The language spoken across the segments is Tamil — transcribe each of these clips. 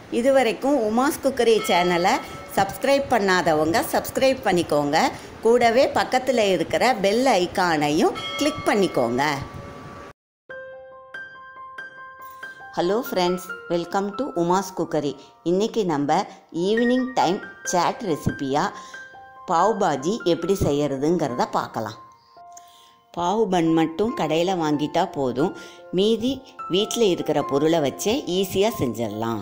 இதுவரைக்கும் உமாஸ் குக்கரி சேனலை சப்ஸ்கிரைப் பண்ணாதவங்க சப்ஸ்கிரைப் பண்ணிக்கோங்க கூடவே பக்கத்தில் இருக்கிற பெல் ஐகானையும் கிளிக் பண்ணிக்கோங்க hello friends welcome to Uma's cookery இன்றைக்கி நம்ம ஈவினிங் டைம் சேட் ரெசிபியாக பாவ் பாஜி எப்படி செய்யறதுங்கிறத பார்க்கலாம் பாவு பன் மட்டும் கடையில் வாங்கிட்டா போதும் மீதி வீட்டில் இருக்கிற பொருளை வச்சே ஈஸியாக செஞ்சிடலாம்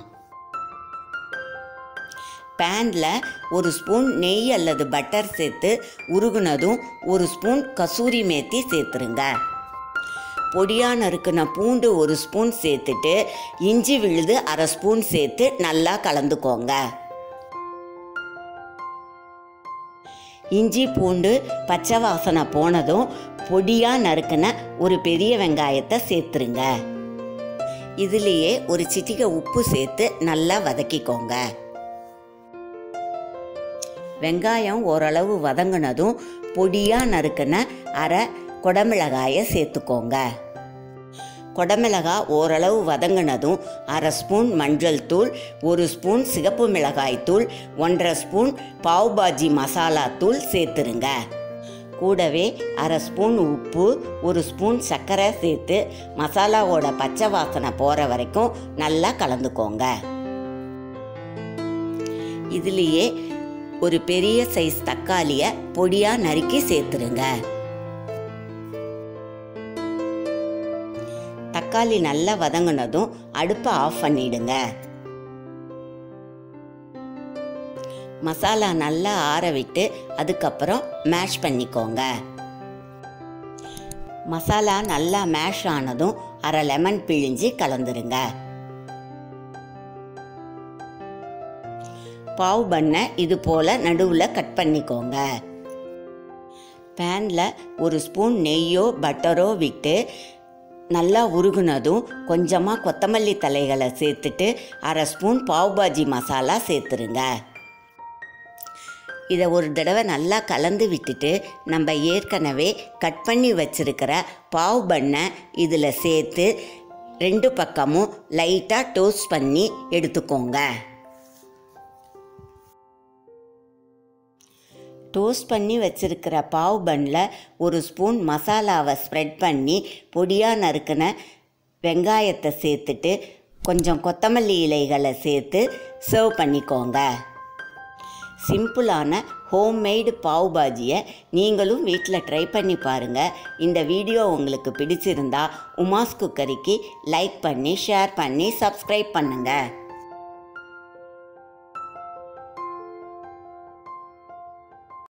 பேனில் ஒரு ஸ்பூன் நெய் அல்லது பட்டர் சேர்த்து உருகுனதும் ஒரு ஸ்பூன் கசூரி மேத்தி சேர்த்துருங்க பொடியாக நறுக்குன பூண்டு ஒரு ஸ்பூன் சேர்த்துட்டு இஞ்சி விழுது அரை ஸ்பூன் சேர்த்து நல்லா கலந்துக்கோங்க இஞ்சி பூண்டு பச்சை வாசனை போனதும் பொடியாக நறுக்குன ஒரு பெரிய வெங்காயத்தை சேர்த்துருங்க இதுலேயே ஒரு சிட்டிகை உப்பு சேர்த்து நல்லா வதக்கிக்கோங்க வெங்காயம் ஓரளவு வதங்கினதும் பொடியாக நறுக்குன அரை குடமிளகாயை சேர்த்துக்கோங்க குடமிளகாய் ஓரளவு வதங்கினதும் அரை ஸ்பூன் மஞ்சள் தூள் ஒரு ஸ்பூன் சிகப்பு மிளகாய் தூள் ஒன்றரை ஸ்பூன் பாவ் பாஜி மசாலா தூள் சேர்த்துருங்க கூடவே அரை ஸ்பூன் உப்பு ஒரு ஸ்பூன் சர்க்கரை சேர்த்து மசாலாவோட பச்சை வாசனை போகிற வரைக்கும் நல்லா கலந்துக்கோங்க இதுலேயே ஒரு பெரிய சைஸ் தக்காளியை பொடியாக நறுக்கி சேர்த்துருங்க தக்காளி நல்லா வதங்கினதும் அடுப்பை ஆஃப் பண்ணிடுங்க மசாலா நல்லா ஆற விட்டு அதுக்கப்புறம் மேஷ் பண்ணிக்கோங்க மசாலா நல்லா மேஷ் ஆனதும் அரை லெமன் பிழிஞ்சு கலந்துருங்க பாவு பண்ணை இது போல் நடுவில் கட் பண்ணிக்கோங்க பேனில் ஒரு ஸ்பூன் நெய்யோ பட்டரோ விட்டு நல்லா உருகுனதும் கொஞ்சமாக கொத்தமல்லி தலைகளை சேர்த்துட்டு அரை ஸ்பூன் பாவ்பாஜி மசாலா சேர்த்துருங்க இதை ஒரு தடவை நல்லா கலந்து விட்டுட்டு நம்ம ஏற்கனவே கட் பண்ணி வச்சுருக்கிற பாவ் பண்ணை இதில் சேர்த்து ரெண்டு பக்கமும் லைட்டாக டோஸ்ட் பண்ணி எடுத்துக்கோங்க டோஸ்ட் பண்ணி வச்சுருக்கிற பாவ் பன்னில் ஒரு ஸ்பூன் மசாலாவை ஸ்ப்ரெட் பண்ணி பொடியாக நறுக்கின வெங்காயத்தை சேர்த்துட்டு கொஞ்சம் கொத்தமல்லி இலைகளை சேர்த்து சர்வ் பண்ணிக்கோங்க சிம்பிளான ஹோம்மேடு பாவ் பாஜியை நீங்களும் வீட்டில் ட்ரை பண்ணி பாருங்கள் இந்த வீடியோ உங்களுக்கு பிடிச்சிருந்தா உமாஸ் குக்கரிக்கு லைக் பண்ணி ஷேர் பண்ணி சப்ஸ்கிரைப் பண்ணுங்கள்